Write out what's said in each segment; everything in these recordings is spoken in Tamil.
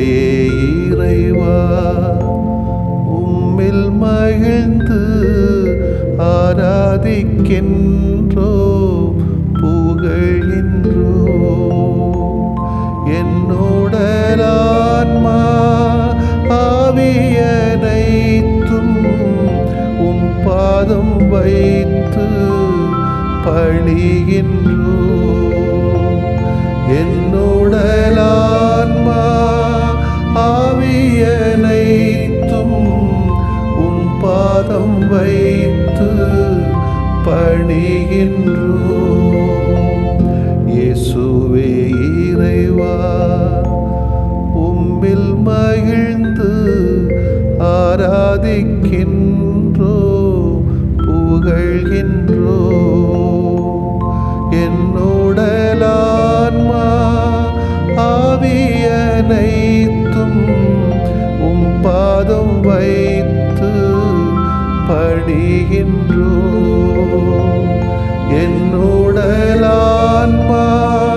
இறைவா உம்மில் மகிழ்ந்து ஆராதிக்கின்றோ புகழ்கின்றோ என்னுடலான்மா ஆவியனைத்தும் உம் பாதம் வைத்து பணிகின்றோ என்னுடலான்மா ஆவியனைத்தும் உம் பாதம் வைத்து பணிகின்றோ இயேசுவே இறைவா உம்மில் மகிழ்ந்து ஆராதிக்கின்றோ புகழ்கின்றோ என்னுடலான்மா ஆவியனைத்தும் உம் பாதம் வைத்து பணிகின்றோ என்னுடலான்மா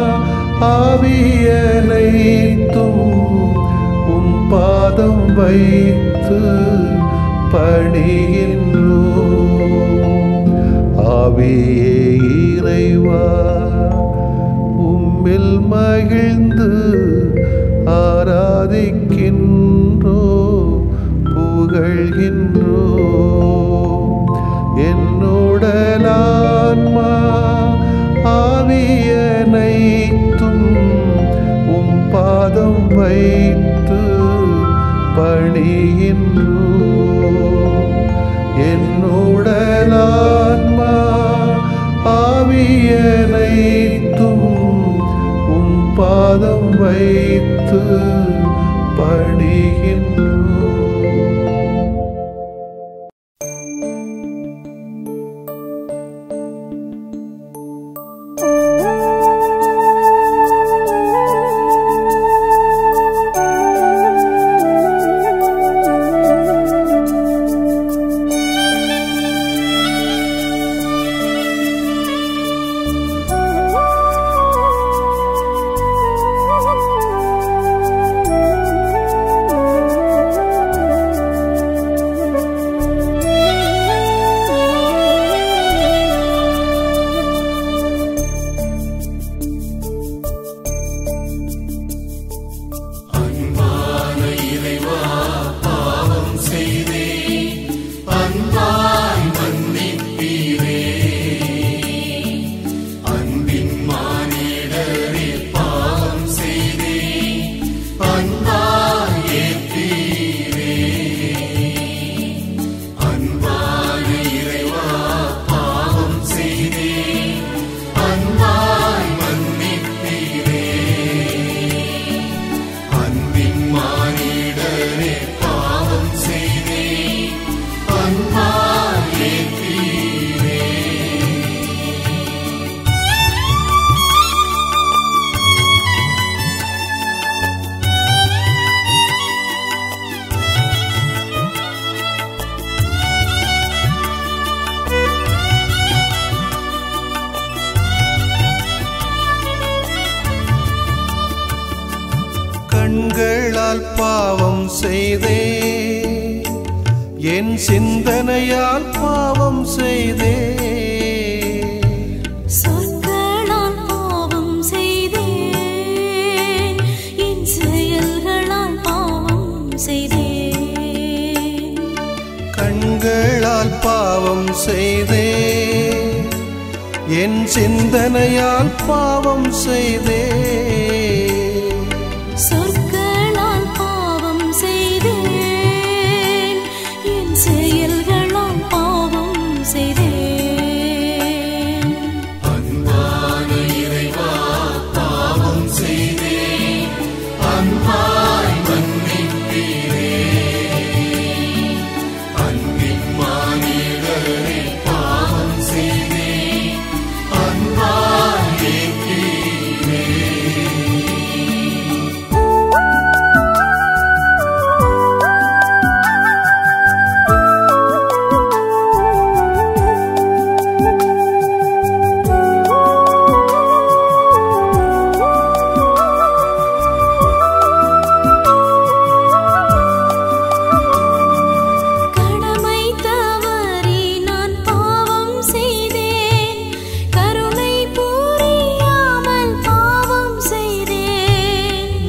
ஆவியனைத்தும் உம் பாதம் வைத்து பணிகின்றோ ஆவியே இறைவா உம்மில் மகிழ்ந்து ஆராதிக்கின்றோ புகழ்கின்றோ என்னுடலான்மா ஆவியனைத்தும் உம் பாதம் வைத்து பணிகின்றோ என்னுடலான்மா ஆவியனைத்தும் உம் பாதம் வைத்து பணிகின்றோ கண்களால் பாவம் செய்தே என் சிந்தனையால் பாவம் செய்தே சொற்களால் பாவம் செய்தேன் என் செயல்களால் பாவம் செய்தேன் கண்களால் பாவம் செய்தே என் சிந்தனையால் பாவம் செய்தே சொற்களால் பாவம் செய்தேன் என் செயல்களால் பாவம் செய்தேன் பாவம் செய்தே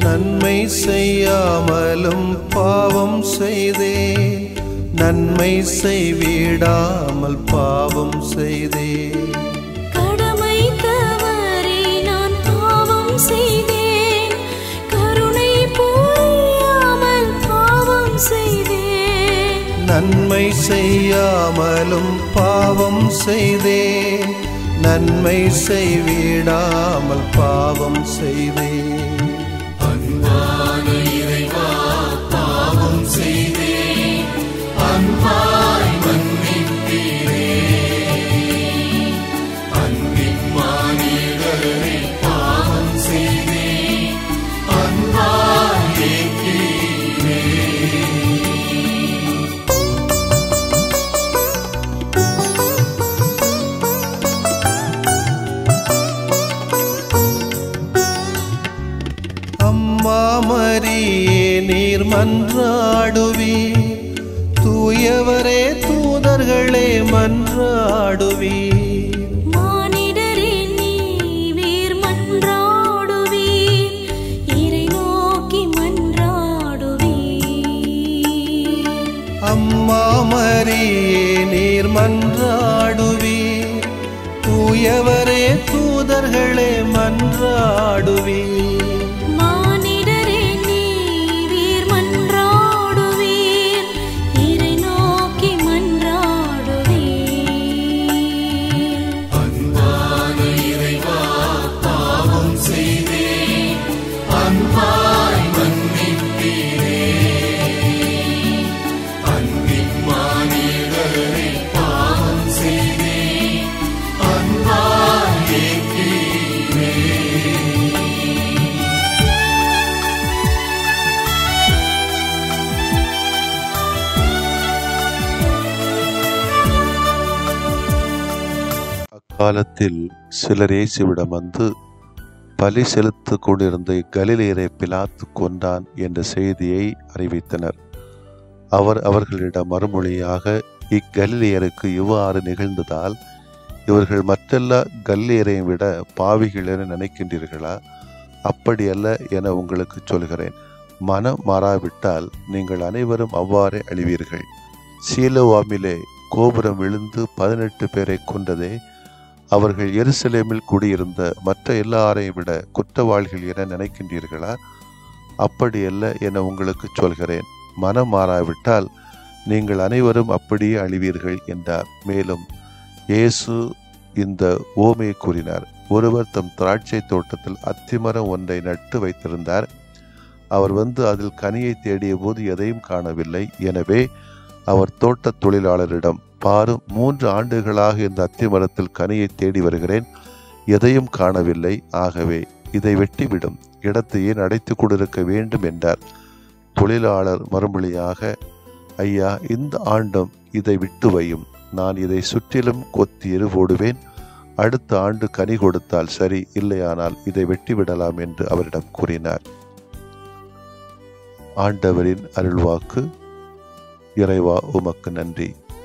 நன்மை செய்யாமலும் பாவம் செய்தேன் நன்மை செய்விடாமல் பாவம் செய்தேன் கடமை தவறி நான் பாவம் செய்தேன் கருணை புரியாமல் பாவம் செய்தேன் நன்மை செய்யாமலும் பாவம் செய்தேன் நன்மை செய்விடாமல் பாவம் செய்தேன் அம்மா மரியே நீர் மன்றாடுவீர் தூயவரே தூதர்களே மன்றாடுவீர் மானிடரே நீர் மன்றாடுவீர் இறை நோக்கி மன்றாடுவீர் அம்மா மரியே நீர் மன்றாடுவீர் தூயவரே தூதர்களே மன்றாடுவீர் மானிடரே நீர் மன்றாடுவீர் இறை நோக்கி மன்றாடுவீர் அக்காலத்தில் சிலர் இயேசுவிடம் வந்து பலி செலுத்திக் கொண்டிருந்த கலிலேயரை பிலாத்து கொன்றான் என்ற செய்தியை அறிவித்தனர் அவர் அவர்களிடம் மறுமொழியாக இக்கலிலேயருக்கு இவ்வாறு நிகழ்ந்ததால் இவர்கள் மற்றெல்லா கல்லியரையும் விட பாவிகள் என நினைக்கின்றீர்களா அப்படியல்ல என உங்களுக்கு சொல்கிறேன் மனம் மாறாவிட்டால் நீங்கள் அனைவரும் அவ்வாறே அழிவீர்கள் சீலோவாமிலே கோபுரம் விழுந்து பதினெட்டு பேரை கொண்டதே அவர்கள் எருசலேமில் குடியிருந்த மற்ற எல்லாரையும் விட குற்றவாளிகள் என நினைக்கின்றீர்களா அப்படியல்ல என உங்களுக்கு சொல்கிறேன் மனம் மாறாவிட்டால் நீங்கள் அனைவரும் அப்படியே அழிவீர்கள் என்றார் மேலும் இயேசு இந்த ஓமையை கூறினார் ஒருவர் தம் திராட்சை தோட்டத்தில் அத்திமரம் ஒன்றை நட்டு வைத்திருந்தார் அவர் வந்து அதில் கனியை தேடிய போது எதையும் காணவில்லை எனவே அவர் தோட்டத் தொழிலாளரிடம் பாரும் மூன்று ஆண்டுகளாக இந்த அத்திமரத்தில் கனியை தேடி வருகிறேன் எதையும் காணவில்லை ஆகவே இதை வெட்டிவிடும் இடத்தை ஏன் அடைத்து கொண்டிருக்க வேண்டும் என்றார் தொழிலாளர் மறுமொழியாக ஐயா இந்த ஆண்டும் இதை விட்டு வையும் நான் இதை சுற்றிலும் கொத்தி எருவோடுவேன் அடுத்த ஆண்டு கனி கொடுத்தால் சரி இல்லையானால் இதை வெட்டிவிடலாம் என்று அவரிடம் கூறினார் ஆண்டவரின் அருள்வாக்கு இறைவா உமக்கு நன்றி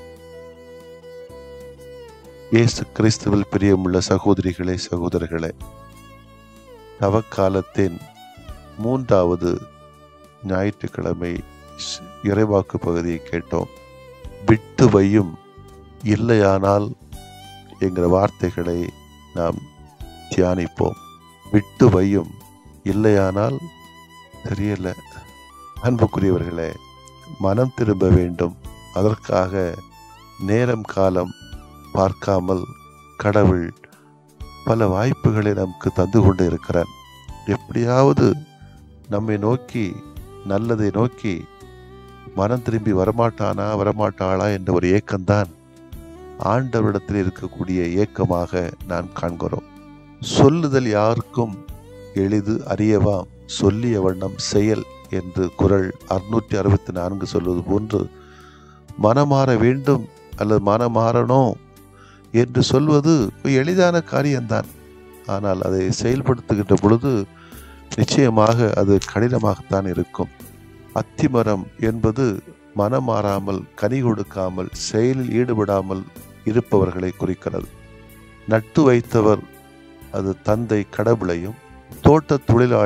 இயேசு கிறிஸ்துவில் பிரியமுள்ள சகோதரிகளே சகோதரர்களே தவக்காலத்தின் மூன்றாவது ஞாயிற்றுக்கிழமை ஸ்- இறைவாக்கு பகுதியை கேட்டோம் விட்டு வையும் இல்லையானால் என்கிற வார்த்தைகளை நாம் தியானிப்போம் விட்டு வையும் இல்லையானால் தெரியல அன்புக்குரியவர்களே மனம் திரும்ப வேண்டும் அதற்காக நேரம் காலம் பார்க்காமல் கடவுள் பல வாய்ப்புகளை நமக்கு தந்து கொண்டு இருக்கிறார் எப்படியாவது நம்மை நோக்கி நல்லதை நோக்கி மனம் திரும்பி வரமாட்டானா வரமாட்டாளா என்ற ஒரு ஏக்கம்தான் ஆண்டவரிடத்தில் இருக்கக்கூடிய ஏக்கமாக நான் காண்கிறோம் சொல்லுதல் யாருக்கும் எளிது அறியவாம் சொல்லிய வண்ணம் செயல் என்று குரல் அறுநூற்றி அறுபத்தி நான்கு சொல்வது போன்று மனமாற வேண்டும் அல்லது மனமாறணும் என்று சொல்வது எளிதான காரியம்தான் ஆனால் அதை செயல்படுத்துகின்ற பொழுது நிச்சயமாக அது கடினமாகத்தான் இருக்கும் அத்திமரம் என்பது மனம் மாறாமல் கனி கொடுக்காமல் செயலில் ஈடுபடாமல் இருப்பவர்களை குறிக்கிறது நட்டு வைத்தவர் அது தந்தை கடவுளையும் தோட்ட தொழிலாளி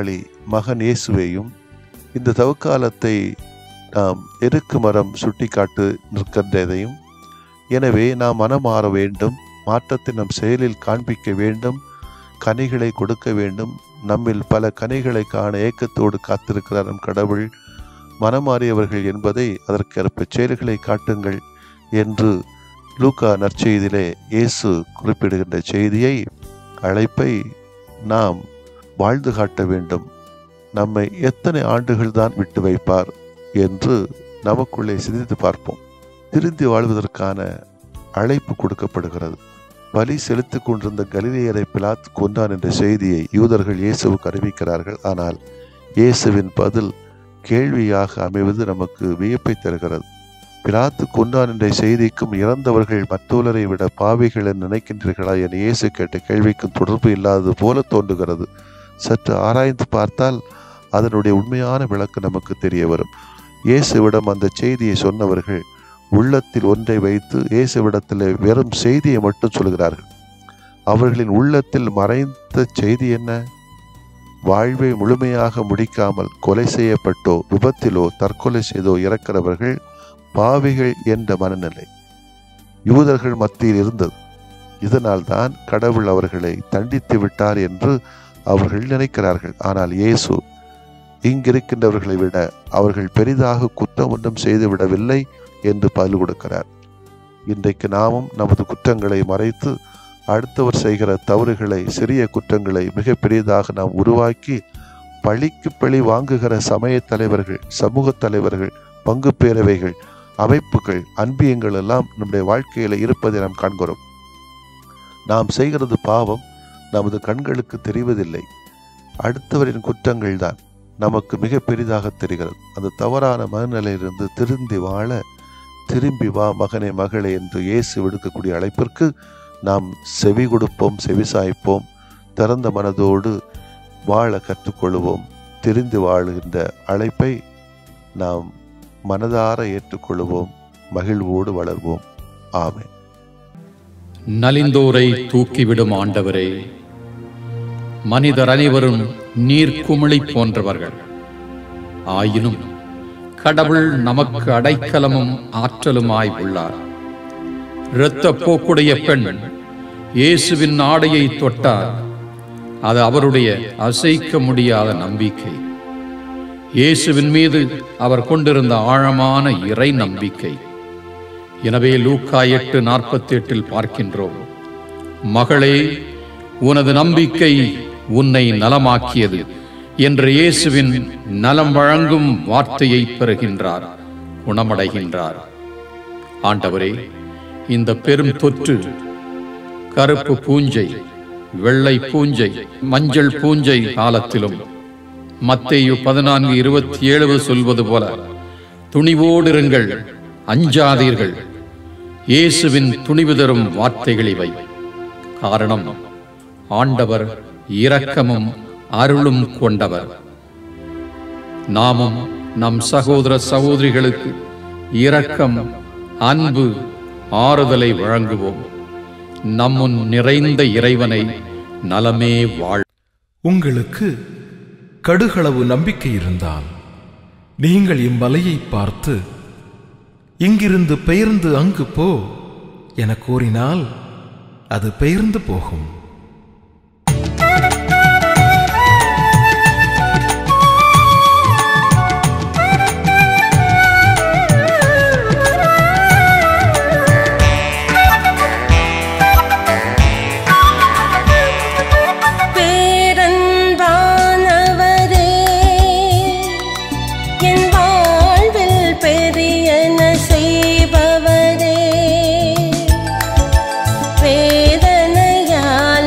மகன் இயேசுவையும் இந்த தவக்காலத்தை நாம் எருக்கு மரம் சுட்டிக்காட்டு நிற்கின்றதையும் எனவே நாம் மனம் மாற வேண்டும் மாற்றத்தை நம் செயலில் காண்பிக்க வேண்டும் கனிகளை கொடுக்க வேண்டும் நம்மில் பல கனிகளை காண ஏக்கத்தோடு காத்திருக்கிறார் நம் கடவுள் மனமாறியவர்கள் என்பதை அதற்கேற்ப செயல்களை காட்டுங்கள் என்று லூக்கா நற்செய்தியிலே இயேசு குறிப்பிடுகின்ற செய்தியை அழைப்பை நாம் வாழ்ந்து காட்ட வேண்டும் நம்மை எத்தனை ஆண்டுகள் தான் விட்டு வைப்பார் என்று நமக்குள்ளே சிந்தித்து பார்ப்போம் திருந்தி வாழ்வதற்கான அழைப்பு கொடுக்கப்படுகிறது பலி செலுத்திக் கொண்டிருந்த கலிலேயரை பிலாத்து கொண்டான் என்ற செய்தியை யூதர்கள் இயேசுவுக்கு அறிவிக்கிறார்கள் ஆனால் இயேசுவின் பதில் கேள்வியாக அமைவது நமக்கு வியப்பை தருகிறது பிலாத்து கொண்டான் என்ற செய்திக்கும் இறந்தவர்கள் மற்றவரை விட பாவிகள் என நினைக்கின்றீர்களா என இயேசு கேட்ட கேள்விக்கும் தொடர்பு இல்லாதது போல தோன்றுகிறது சற்று ஆராய்ந்து பார்த்தால் அதனுடைய உண்மையான விளக்கு நமக்கு தெரிய வரும் இயேசுவிடம் அந்த செய்தியை சொன்னவர்கள் உள்ளத்தில் ஒன்றை வைத்து இயேசுவிடத்தில் வெறும் செய்தியை மட்டும் சொல்கிறார்கள் அவர்களின் உள்ளத்தில் மறைந்த செய்தி என்ன வாழ்வை முழுமையாக முடிக்காமல் கொலை செய்யப்பட்டோ விபத்திலோ தற்கொலை செய்தோ இறக்கிறவர்கள் பாவிகள் என்ற மனநிலை யூதர்கள் மத்தியில் இருந்தது இதனால் தான் கடவுள் அவர்களை தண்டித்து விட்டார் என்று அவர்கள் நினைக்கிறார்கள் ஆனால் இயேசு இங்கிருக்கின்றவர்களை விட அவர்கள் பெரிதாக குற்றம் ஒன்றும் செய்துவிடவில்லை என்று பதில் கொடுக்கிறார் இன்றைக்கு நாமும் நமது குற்றங்களை மறைத்து அடுத்தவர் செய்கிற தவறுகளை சிறிய குற்றங்களை மிக பெரியதாக நாம் உருவாக்கி பழிக்கு பழி வாங்குகிற சமய தலைவர்கள் சமூக தலைவர்கள் பங்கு பேரவைகள் அமைப்புகள் அன்பியங்கள் எல்லாம் நம்முடைய வாழ்க்கையில இருப்பதை நாம் காண்கிறோம் நாம் செய்கிறது பாவம் நமது கண்களுக்கு தெரிவதில்லை அடுத்தவரின் குற்றங்கள் தான் நமக்கு மிக பெரிதாக தெரிகிறது அந்த தவறான மனநிலையிலிருந்து திருந்தி வாழ திரும்பி வா மகனே மகளே என்று இயேசு விடுக்கக்கூடிய அழைப்பிற்கு நாம் செவி கொடுப்போம் செவிசாய்ப்போம் திறந்த மனதோடு வாழ கற்றுக்கொள்வோம் தெரிந்து வாழுகின்ற அழைப்பை நாம் மனதார ஏற்றுக்கொள்வோம் மகிழ்வோடு வளர்வோம் ஆமென் நலிந்தோரை தூக்கிவிடும் ஆண்டவரே மனிதர் அனைவரும் நீர்க்குமிழி போன்றவர்கள் ஆயினும் கடவுள் நமக்கு அடைக்கலமும் ஆற்றலுமாய் உள்ளார் இரத்த போக்குடைய பெண் இயேசுவின் ஆடையை தொட்டார் அது அவருடைய அசைக்க முடியாத நம்பிக்கை இயேசுவின் மீது அவர் கொண்டிருந்த ஆழமான இறை நம்பிக்கை எனவே லூக்கா எட்டு நாற்பத்தி எட்டில் பார்க்கின்றோம் மகளே உனது நம்பிக்கை உன்னை நலமாக்கியது என்று இயேசுவின் நலம் வழங்கும் வார்த்தையை பெறுகின்றார் குணமடைகின்றார் ஆண்டவரே இந்த பெரும் தொற்று கருப்பு பூஞ்சை வெள்ளை பூஞ்சை மஞ்சள் பூஞ்சை காலத்திலும் மத்தேயு பதினான்கு இருபத்தி ஏழு சொல்வது போல துணிவோடிருங்கள் அஞ்சாதீர்கள் இயேசுவின் துணிவு தரும் வார்த்தைகள் இவை காரணம் ஆண்டவர் இரக்கமும் அருளும் கொண்டவர் நாமும் நம் சகோதர சகோதரிகளுக்கு இரக்கம் அன்பு ஆறுதலை வழங்குவோம் நம்முன் நிறைந்த இறைவனை நலமே வாழ் உங்களுக்கு கடுகளவு நம்பிக்கை இருந்தால் நீங்கள் இம்மலையை பார்த்து இங்கிருந்து பெயர்ந்து அங்கு போ என கூறினால் அது பெயர்ந்து போகும் பேரன்பானவரே என் வாழ்வில் பெரியன செய்பவரே வேதனையால்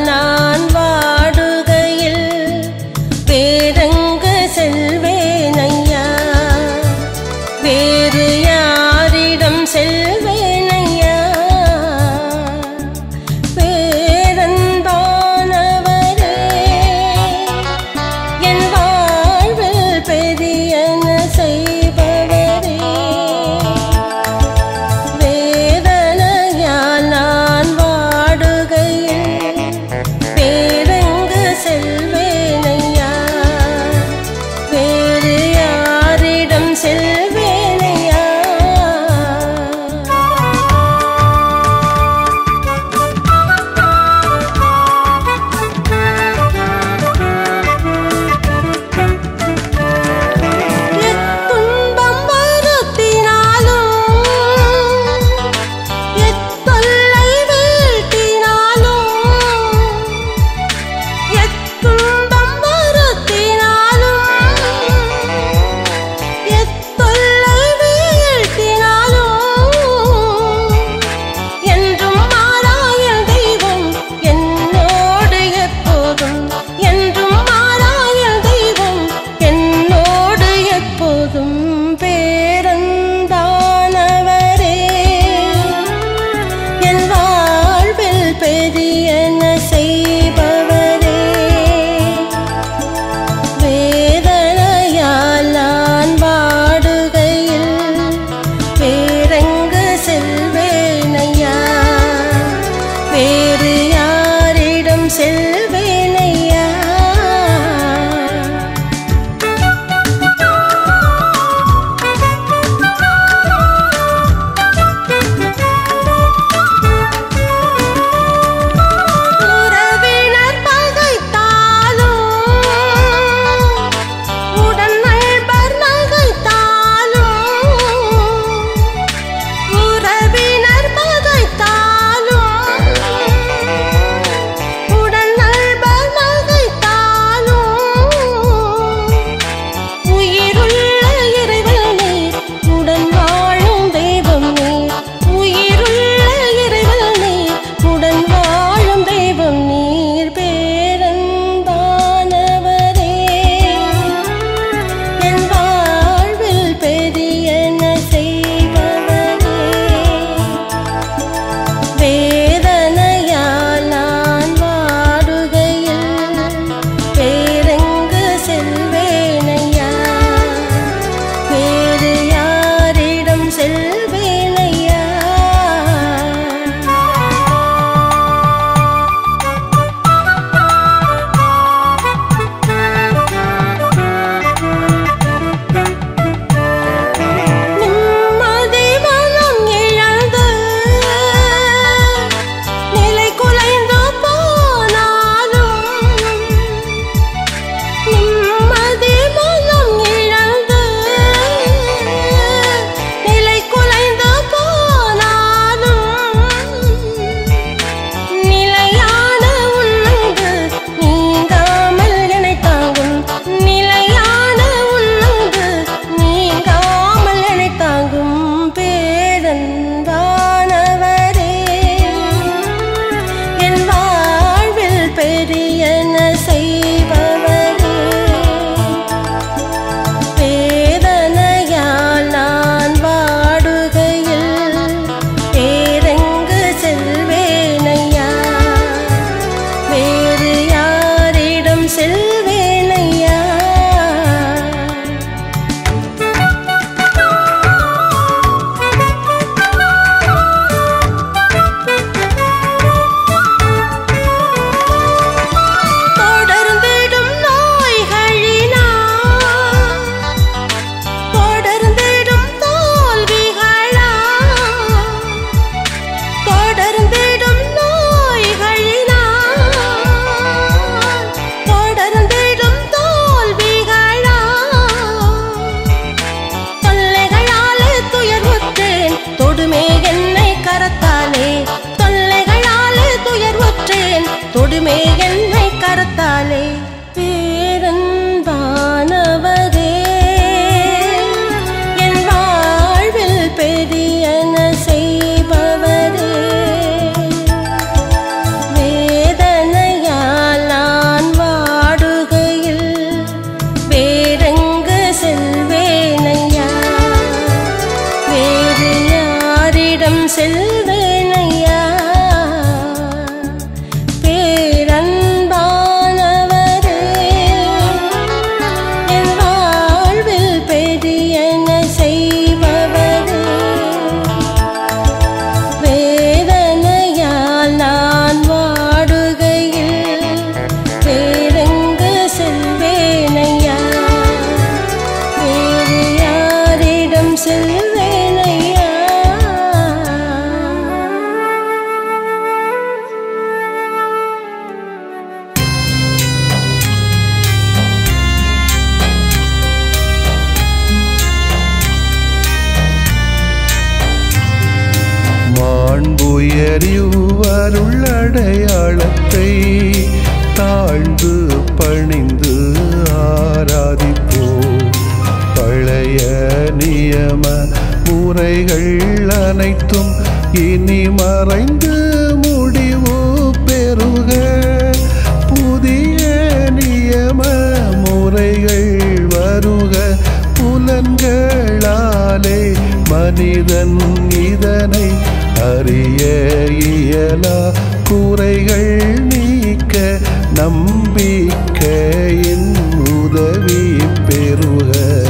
தூயறிவருள்ளடையாளத்தை தாழ்ந்து பணிந்து ஆராதிப்போம் பழைய நியம முறைகள் அனைத்தும் இனி மறைந்து முடிவு பெறுக புதிய நியம முறைகள் வருக புலன்களாலே மனிதன் இதனை அறிய இயலா குறைகள் நீக்க நம்பிக்கையின் உதவி பெறுக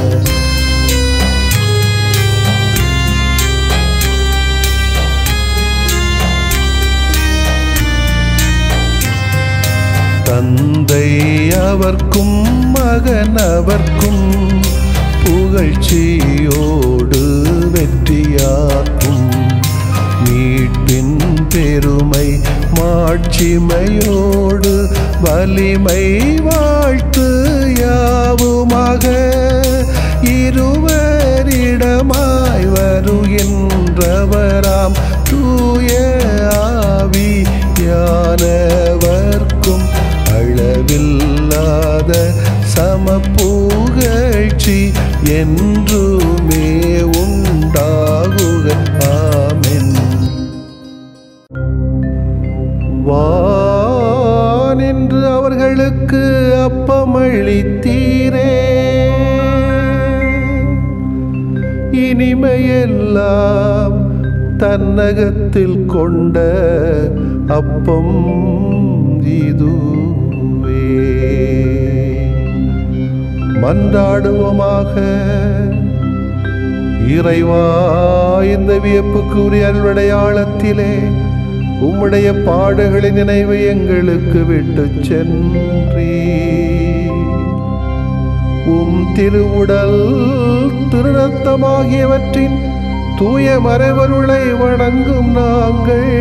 தந்தை அவர்க்கும் மகன் அவர்க்கும் புகழ்ச்சியோடு வெற்றியாக்கும் மீட்பின் பெருமை மாட்சிமையோடு வலிமை வாழ்த்து யாவுமாக இருவரிடமாய் வருகின்றவராம் தூய ஆவி யானவர்க்கும் அளவில்லாத சமப்புகழ்ச்சி என்றுமே உண்டாகுக ஆமென் வானின்று அவர்களுக்கு அப்பமளித்தீரே இனிமையெல்லாம் தன்னகத்தில் கொண்ட அப்பம் இதுவே மன்றாடுவோமாக இறைவா இந்த வியப்புக்குரிய அல்வடையாளத்திலே உம்முடைய பாடுகளின் நினைவை எங்களுக்கு விட்டு சென்றீ உம் திருவுடல் திருநத்தமாகியவற்றின் தூய மறைவருளை வணங்கும் நாங்கள்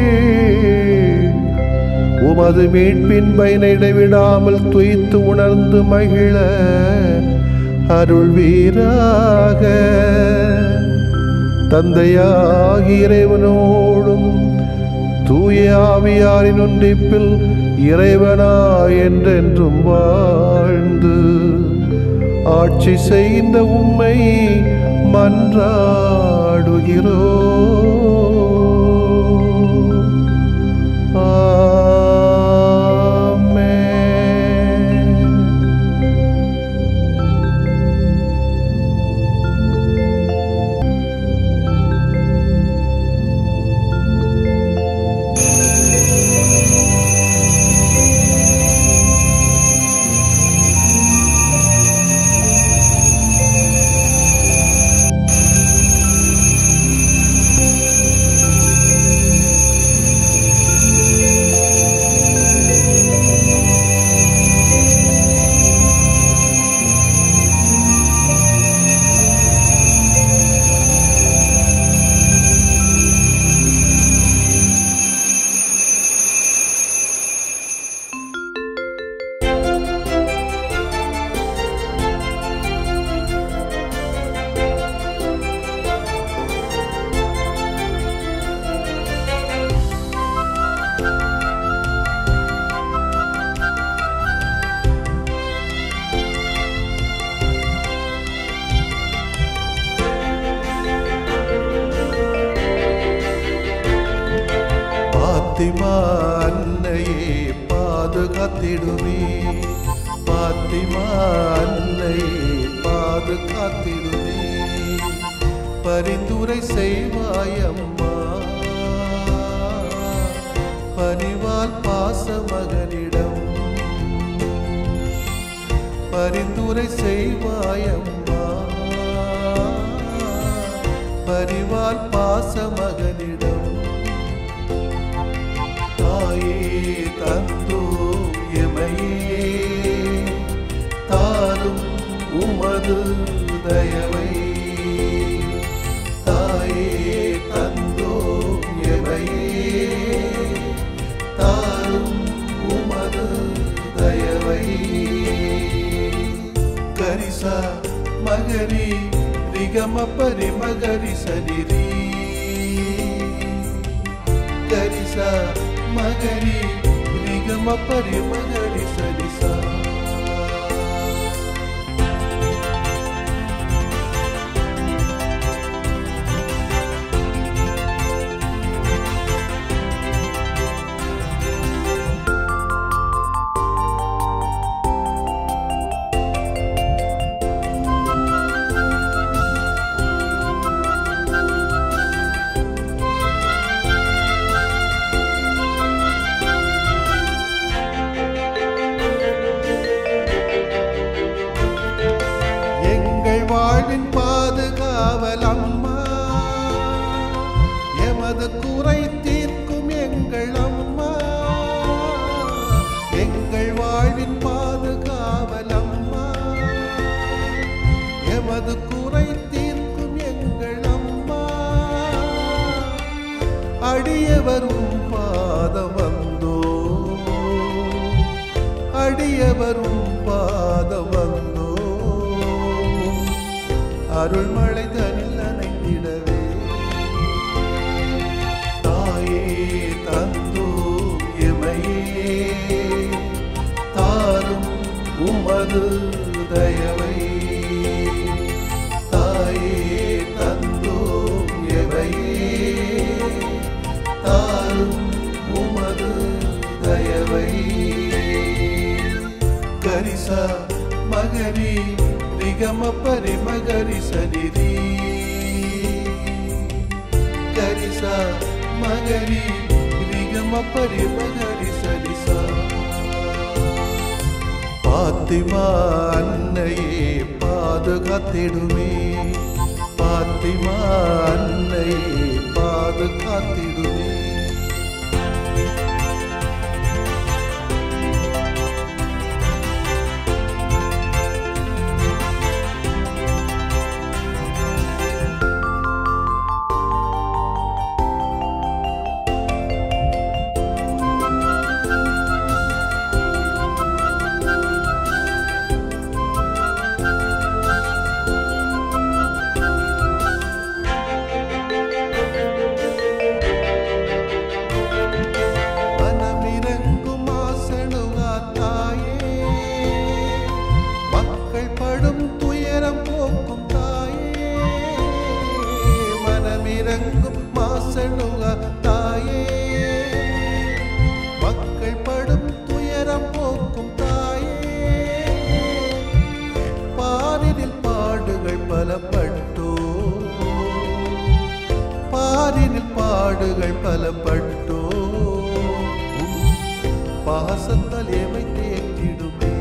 உமது மீட்பின் பயனை இடைவிடாமல் துய்த்து உணர்ந்து மகிழ அருள்வீராக தந்தையாகி இறைவனோடும் தூய ஆவியாரின் ஒன்றிப்பில் இறைவனா என்றென்றும் வாழ்ந்து ஆட்சி செய்கின்ற உம்மை மன்றாடுகிறோம் ஆமென் பாத்திமா அன்னையே பாதுகாத்திடுவே பாத்திமா அன்னையே பாதுகாத்திடுவே பரிந்துரை செய்வாயம்மா பரிவால் பாச மகனிடம் பரிந்துரை செய்வாயம்மா பரிவால் பாச மகனிடம் தாயே தந்தோ எமையே தாரும் உமது தயவை தாயே தந்தோ எமையே தாரும் உமது தயவை கரிச மகரி ரிகம பரிமகரி சனிரி గరిస మగరి నిగమ పరి మగరి సరిసా எங்கள் வாழ்வின் பாதுகாவல் அம்மா எமது குறை தீர்க்கும் எங்கள் அம்மா எங்கள் வாழ்வின் பாதுகாவல் அம்மா எமது குறை தீர்க்கும் எங்கள் அம்மா அடியவரும் பாதம் வந்தோ அடியவரும் பாதம் வந்தோ அருள்மழை தனில் நனைந்திடவே தாயே தந்தோ எமையே தாரும் உமது தயவை தாயே தந்தோ எமையே தாரும் உமது தயவை கரிச மகரி நிகம பரி மகரி சனிரி கரிச மகரி நிகம பரி மகரி சரிசா பாத்திமா அன்னையே பாதுகாத்திடுமே பாத்திமா அன்னையே பாதுகாத்திடுமே மனமிரங்கும் ஆசனுகா தாயே மக்கள் படும் துயரம் போக்கும் தாயே மனமிரங்கும் மாசனுகா தாயே மக்கள் படும் துயரம் போக்கும் தாயே பாரினில் பாடுகள் பலப்பட்டோ பாரினில் பாடுகள் பலப்பட்டோ உன் பாசத்தால் எமை தேற்றிடுமே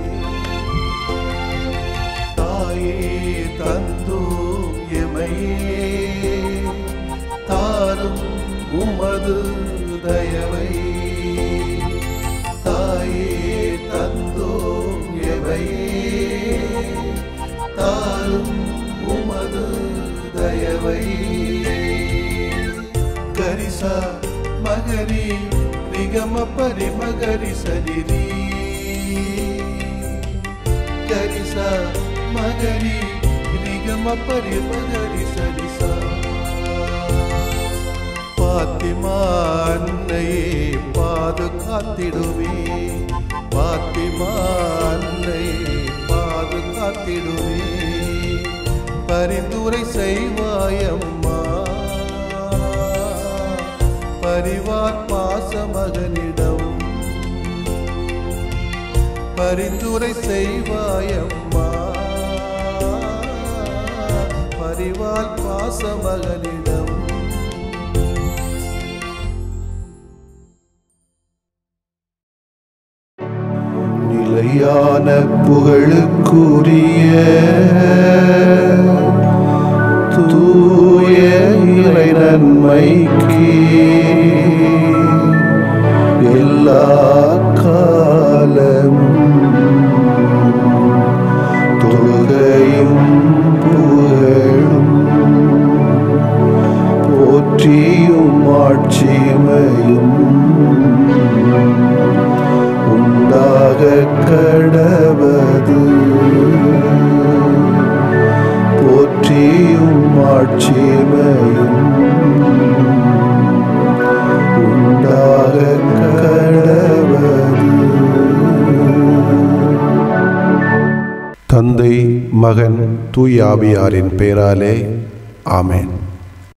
தாயே தந்தோ எமையே தாரும் உமது தயவை தாயே தந்தோ எமையே தாரும் உமது தயவை கரிச மகரி நிகம பரி மகரி சனிரி கரிச மகரி நிகம பரி மகரி சரிசா பாத்திமா அன்னையே பாதுகாத்திடுவே பாத்திமா அன்னையே பாதுகாத்திடுவே பரிந்துரை செய்வாயம்மா பரிவார் பாசமகனிடம் பரிந்துரை செய்வாயம்மா பரிவார் பாசமகனிடம் நிலையான புகழுக்குரிய தூய இறை நன்மைக்கு எல்லா காலமும் தொழுகையும் புகழும் போற்றியும் ஆட்சிமையும் உண்டாக கடவது போற்றியும் ஆட்சிமையும் உண்டாக தூய் ஆவியாரின் பெயராலே ஆமென்